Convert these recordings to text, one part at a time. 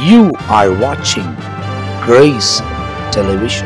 You are watching Grace Television.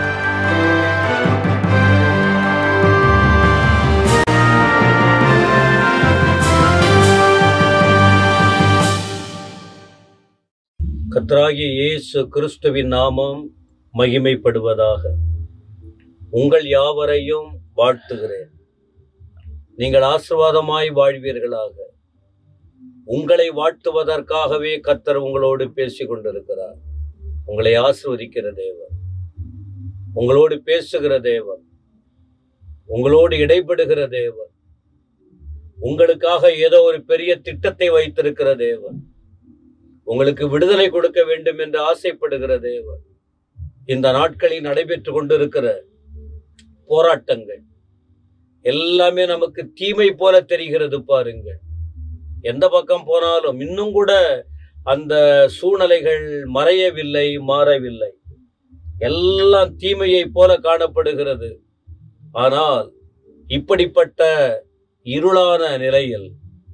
கர்த்தராகிய இயேசு கிறிஸ்துவின் நாமம் மகிமைப்படுவதாக உங்கள் யாவரையும் வாழ்த்துகிறேன் நீங்கள் ஆசீர்வாதமாய் வாழ்வீர்களாக உங்களை வாழ்த்துவதற்காகவே கர்த்தர் உங்களோடு பேசிக் கொண்டிருக்கிறார் உங்களை ஆசிர்வதிக்கிற தேவன் உங்களோடு பேசுகிற தேவன் உங்களோடு இடைப்படுகிற தேவன் உங்களுக்காக ஏதோ ஒரு பெரிய திட்டத்தை வைத்திருக்கிற தேவன் உங்களுக்கு விடுதலை கொடுக்க வேண்டும் என்று ஆசைப்படுகிற தேவன் இந்த நாட்களில் நடைபெற்று கொண்டிருக்கிற போராட்டங்கள் எல்லாமே நமக்கு தீமை போல தெரிகிறது பாருங்கள் எந்த பக்கம் போனாலும் இன்னும் கூட அந்த சூழ்நிலைகள் மறையவில்லை மாறவில்லை எல்லாம் தீமையை போல காணப்படுகிறது ஆனால் இப்படிப்பட்ட இருளான நிலையில்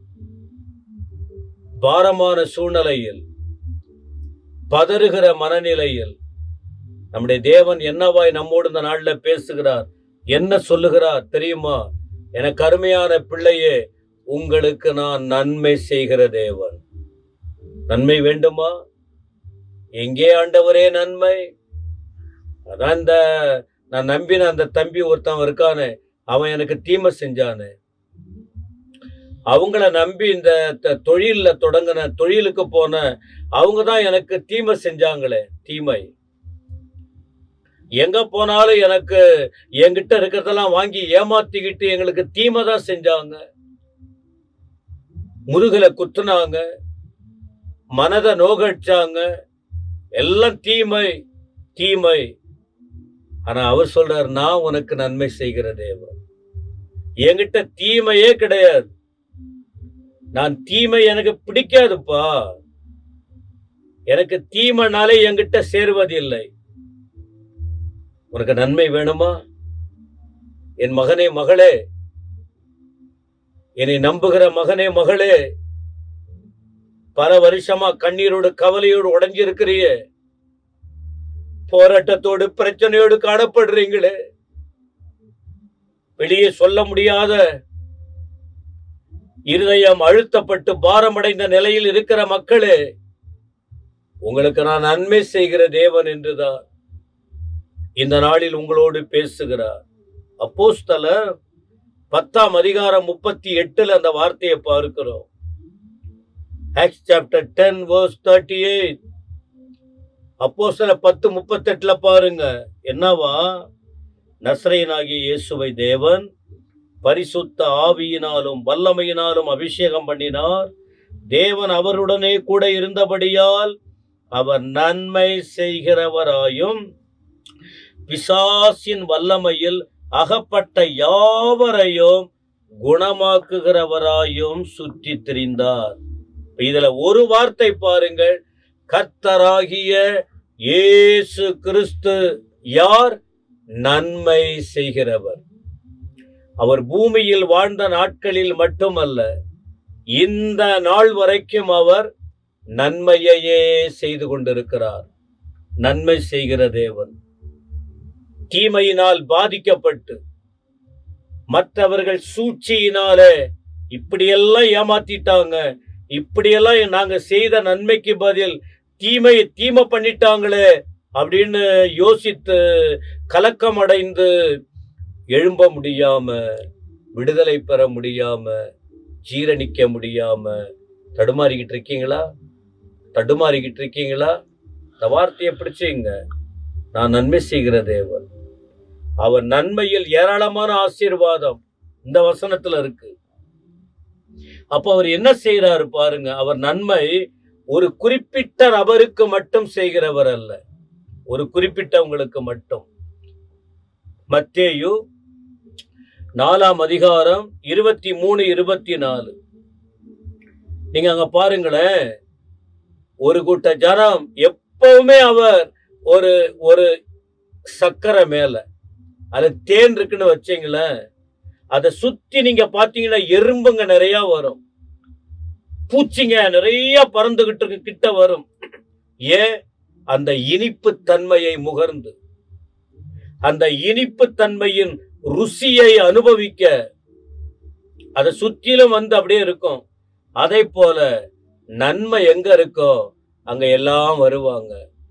பாரமான சூழ்நிலையில் பதறுகிற மனநிலையில் நம்முடைய தேவன் என்னவாய் நம்மோடு இந்த நாள்ல பேசுகிறார் என்ன சொல்லுகிறார் தெரியுமா எனக்கு அருமையான பிள்ளையே உங்களுக்கு நான் நன்மை செய்கிற தேவன் நன்மை வேண்டுமா எங்கே ஆண்டவரே நன்மை அதான் இந்த நான் நம்பின அந்த தம்பி ஒருத்தன் இருக்கானே அவன் எனக்கு தீமை செஞ்சானே அவங்கள நம்பி இந்த த- தொழில்ல தொடங்கின தொழிலுக்கு போன அவங்க தான் எனக்கு தீமை செஞ்சாங்களே தீமை எங்க போனாலும் எனக்கு என்கிட்ட இருக்கிறதெல்லாம் வாங்கி ஏமாத்திக்கிட்டு எங்களுக்கு தீமை தான் செஞ்சாங்க முதுகுல குத்துனாங்க மனதை நோகடிச்சாங்க எல்லாம் தீமை தீமை ஆனா அவர் சொல்றார் நான் உனக்கு நன்மை செய்கிற தேவன் என்கிட்ட தீமையே கிடையாது நான் தீமை எனக்கு பிடிக்காதுப்பா எனக்கு தீமைனாலே என்கிட்ட சேருவதில்லை உனக்கு நன்மை வேணுமா என் மகனே மகளே என்னை நம்புகிற மகனே மகளே பல வருஷமா கண்ணீரோடு கவலையோடு உடைஞ்சிருக்கிறியே போராட்டத்தோடு பிரச்சனையோடு காணப்படுறீங்களே வெளியே சொல்ல முடியாத இருதயம் அழுத்தப்பட்டு பாரமடைந்த நிலையில் இருக்கிற மக்களே உங்களுக்கு நான் நன்மை செய்கிற தேவன் என்றுதான் இந்த நாளில் உங்களோடு பேசுகிறார் அப்போஸ்தலர் பத்தாம் அதிகாரம் முப்பத்தி எட்டுல அந்த வார்த்தையை பார்க்கிறோம் Acts chapter ten verse thirty eight அப்போஸ்தலர் பத்து முப்பத்தெட்டுல பாருங்க என்னவா நஸ்ரையனாகிய இயேசுவை தேவன் பரிசுத்த ஆவியினாலும் வல்லமையினாலும் அபிஷேகம் பண்ணினார் தேவன் அவருடனே கூட இருந்தபடியால் அவர் நன்மை செய்கிறவராயும் பிசாசின் வல்லமையில் அகப்பட்ட யாவரையும் குணமாக்குகிறவராயும் சுற்றி திரிந்தார் இதுல ஒரு வார்த்தை பாருங்கள் கர்த்தராகிய இயேசு கிறிஸ்து யார் நன்மை செய்கிறவர் அவர் பூமியில் வாழ்ந்த நாட்களில் மட்டுமல்ல இந்த நாள் வரைக்கும் அவர் நன்மையையே செய்து கொண்டிருக்கிறார் நன்மை செய்கிற தேவன் தீமையினால் பாதிக்கப்பட்டு மற்றவர்கள் சூழ்ச்சியினாலே இப்படியெல்லாம் ஏமாத்திட்டாங்க இப்படியெல்லாம் நாங்க செய்த நன்மைக்கு பதில் தீமை தீமை பண்ணிட்டாங்களே அப்படின்னு யோசித்து கலக்கம் அடைந்து எழும்ப முடியாம விடுதலை பெற முடியாம ஜீரணிக்க முடியாம தடுமாறிக்கிட்டு இருக்கீங்களா தடுமாறிக்கிட்டு இருக்கீங்களா இந்த வார்த்தையை பிடிச்சிங்க நான் நன்மை செய்கிற தேவன் அவர் நன்மையில் ஏராளமான ஆசீர்வாதம் இந்த வசனத்துல இருக்கு அப்ப அவர் என்ன செய்யறாரு பாருங்க அவர் நன்மை ஒரு குறிப்பிட்ட நபருக்கு மட்டும் செய்கிறவர் அல்ல ஒரு குறிப்பிட்டவங்களுக்கு மட்டும் மத்தேயு நாலாம் அதிகாரம் இருபத்தி மூணு இருபத்தி நாலு நீங்க அங்க பாருங்களேன் ஒரு கூட்ட ஜனம் எப்பவுமே அவர் ஒரு ஒரு சக்கரை மேல அது தேன் இருக்குன்னு வச்சீங்களேன் அதை சுத்தி நீங்க பாத்தீங்கன்னா எறும்புங்க நிறைய வரும் பூச்சிங்க நிறைய பறந்துகிட்டு இருக்கு கிட்ட வரும் ஏன் அந்த இனிப்பு தன்மையை முகர்ந்து அந்த இனிப்பு தன்மையின் ருசியை அனுபவிக்க அதை சுற்றிலும் வந்து அப்படியே இருக்கும் அதை போல நன்மை எங்க இருக்கோ அங்க எல்லாம் வருவாங்க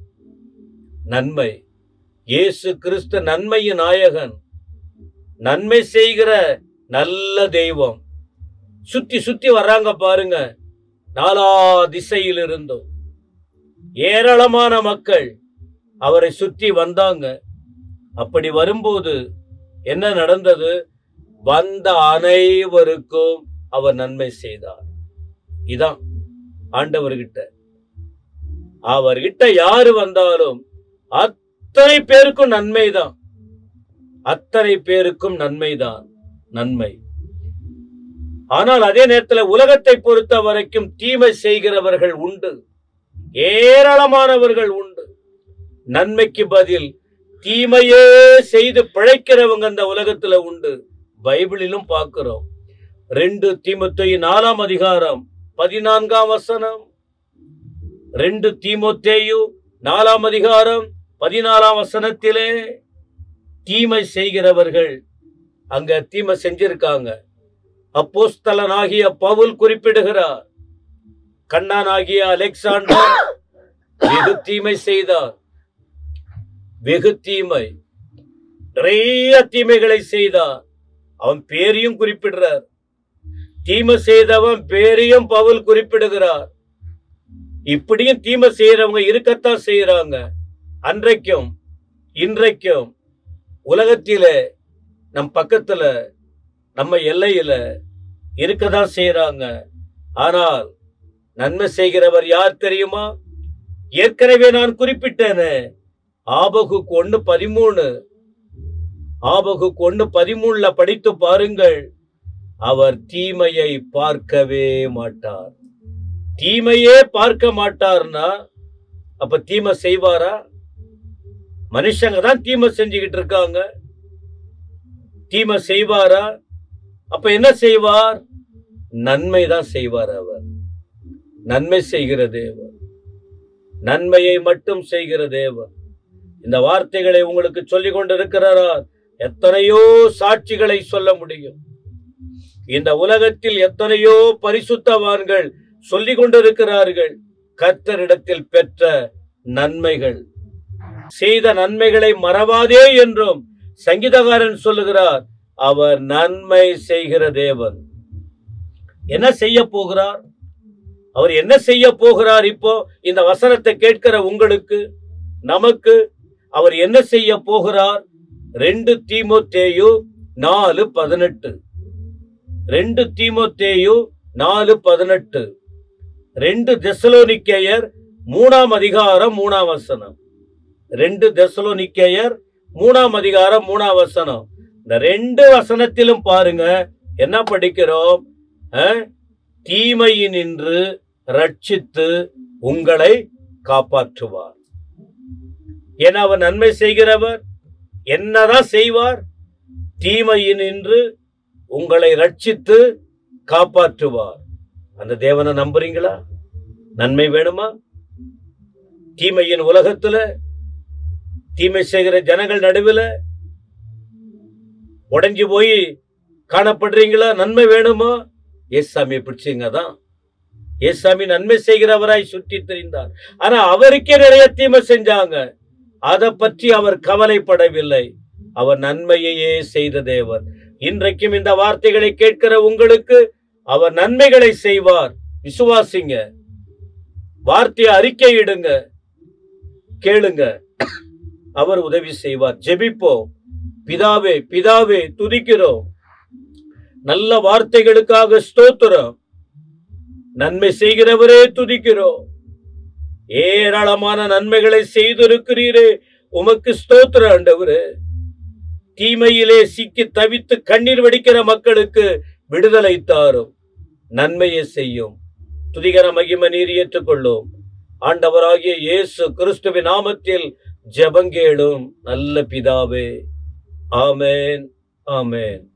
நன்மை இயேசு கிறிஸ்து நன்மையின் நாயகன் நன்மை செய்கிற நல்ல தெய்வம் சுத்தி சுத்தி வர்றாங்க பாருங்க நாலா திசையில் இருந்தும் ஏராளமான மக்கள் அவரை சுற்றி வந்தாங்க அப்படி வரும்போது என்ன நடந்தது வந்த அனைவருக்கும் அவர் நன்மை செய்தார் இதான் ஆண்டவர்கிட்ட அவர்கிட்ட யாரு வந்தாலும் அத்தனை பேருக்கும் நன்மைதான் அத்தனை பேருக்கும் நன்மைதான் நன்மை ஆனால் அதே நேரத்தில் உலகத்தை பொறுத்த வரைக்கும் தீமை செய்கிறவர்கள் உண்டு ஏராளமானவர்கள் உண்டு நன்மைக்கு பதில் தீமையே செய்து பிழைக்கிறவங்க அந்த உலகத்துல உண்டு பைபிளிலும் பார்க்கிறோம் ரெண்டு தீமொத்தேயு நாலாம் அதிகாரம் பதினான்காம் வசனம் ரெண்டு தீமொத்தேயு நாலாம் அதிகாரம் பதினாலாம் வசனத்திலே தீமை செய்கிறவர்கள் அங்க தீமை செஞ்சிருக்காங்க அப்போஸ்தலனாகிய பவுல் குறிப்பிடுகிறார் கண்ணானாகிய அலெக்சாண்டர் வெகு தீமை செய்தார் வெகு தீமை நிறைய தீமைகளை செய்தார் அவன் பேரையும் குறிப்பிடுறார் தீமை செய்தவன் பேரையும் பவுல் குறிப்பிடுகிறார் இப்படியும் தீமை செய்யறவங்க இருக்கத்தான் செய்யறாங்க அன்றைக்கும் இன்றைக்கும் உலகத்திலே நம் பக்கத்துல நம்ம எல்லையில இருக்கதான் செய்யறாங்க ஆனால் நன்மை செய்கிறவர் யார் தெரியுமா ஏற்கனவே நான் குறிப்பிட்டேனே ஆபகுக்கு ஒண்ணு பதிமூணு ஆபகுக்கு ஒண்ணு பதிமூணுல படித்து பாருங்கள் அவர் தீமையை பார்க்கவே மாட்டார் தீமையே பார்க்க மாட்டார்னா அப்ப தீமை செய்வாரா மனுஷங்க தான் தீமை செஞ்சுக்கிட்டு இருக்காங்க தீமை செய்வாரா அப்ப என்ன செய்வார் நன்மை தான் செய்வார் அவர் நன்மை செய்கிற தேவன் நன்மையை மட்டும் செய்கிற தேவன் இந்த வார்த்தைகளை உங்களுக்கு சொல்லிக் கொண்டிருக்கிறாரா எத்தனையோ சாட்சிகளை சொல்ல முடியும் இந்த உலகத்தில் எத்தனையோ பரிசுத்தவான்கள் சொல்லிக் கொண்டிருக்கிறார்கள் கர்த்தரிடத்தில் பெற்ற நன்மைகள் செய்த நன்மைகளை மறவாதே என்றும் சங்கீதகாரன் சொல்லுகிறார் அவர் நன்மை செய்கிற தேவன் என்ன செய்ய போகிறார் அவர் என்ன செய்ய போகிறார் இப்போ இந்த வசனத்தை கேட்கிற உங்களுக்கு நமக்கு அவர் என்ன செய்ய போகிறார் ரெண்டு தீமோத்தேயு நாலு பதினெட்டு ரெண்டு தீமோத்தேயு நாலு பதினெட்டு ரெண்டு தெசலோனிக்கேயர் மூணாம் அதிகாரம் மூணாம் வசனம் ரெண்டு தெசலோனிக்கேயர் மூணாம் அதிகாரம் மூணாம் வசனம் இந்த ரெண்டு வசனத்திலும் பாருங்க என்ன படிக்கிறோம் அஹ்? தீமையினின்று ரட்சித்து உங்களை காப்பாற்றுவார் ஏன்னா அவர் நன்மை செய்கிறவர் என்னதான் செய்வார் தீமையினின்று உங்களை ரட்சித்து காப்பாற்றுவார் அந்த தேவனை நம்புறீங்களா நன்மை வேணுமா தீமையின் உலகத்துல தீமை செய்கிற ஜனங்கள் நடுவில் உடைஞ்சு போய் காணப்படுறீங்களா நன்மை வேணுமா ஏசாமியை பிடிச்சிங்க தான் ஏசாமி நன்மை செய்கிறவராய் சுற்றி திரிந்தார் ஆனா அவருக்கே நிறைய தீமை செஞ்சாங்க அதை பற்றி அவர் கவலைப்படவில்லை அவர் நன்மையையே செய்த தேவன் இன்றைக்கும் இந்த வார்த்தைகளை கேட்கிற உங்களுக்கு அவர் நன்மைகளை செய்வார் விசுவாசிங்க வார்த்தையை அறிக்கையிடுங்க கேளுங்க அவர் உதவி செய்வார் ஜெபிப்போம் பிதாவே பிதாவே துதிக்கிறோம் நல்ல வார்த்தைகளுக்காக ஸ்தோத்திரம் நன்மை செய்கிறவரே துதிக்கிறோம் ஏராளமான நன்மைகளை செய்திருக்கிறீரே உமக்கு ஸ்தோத்திர ஆண்டவரே தீமையிலே சிக்கி தவித்து கண்ணீர் வடிக்கிற மக்களுக்கு விடுதலை தாரும் நன்மையை செய்யும் துதிகர மகிம நீர் ஏற்றுக்கொள்ளும் ஆண்டவராகிய இயேசு கிறிஸ்துவின் நாமத்தில் ஜெபங்கேடும் நல்ல பிதாவே ஆமென் ஆமென்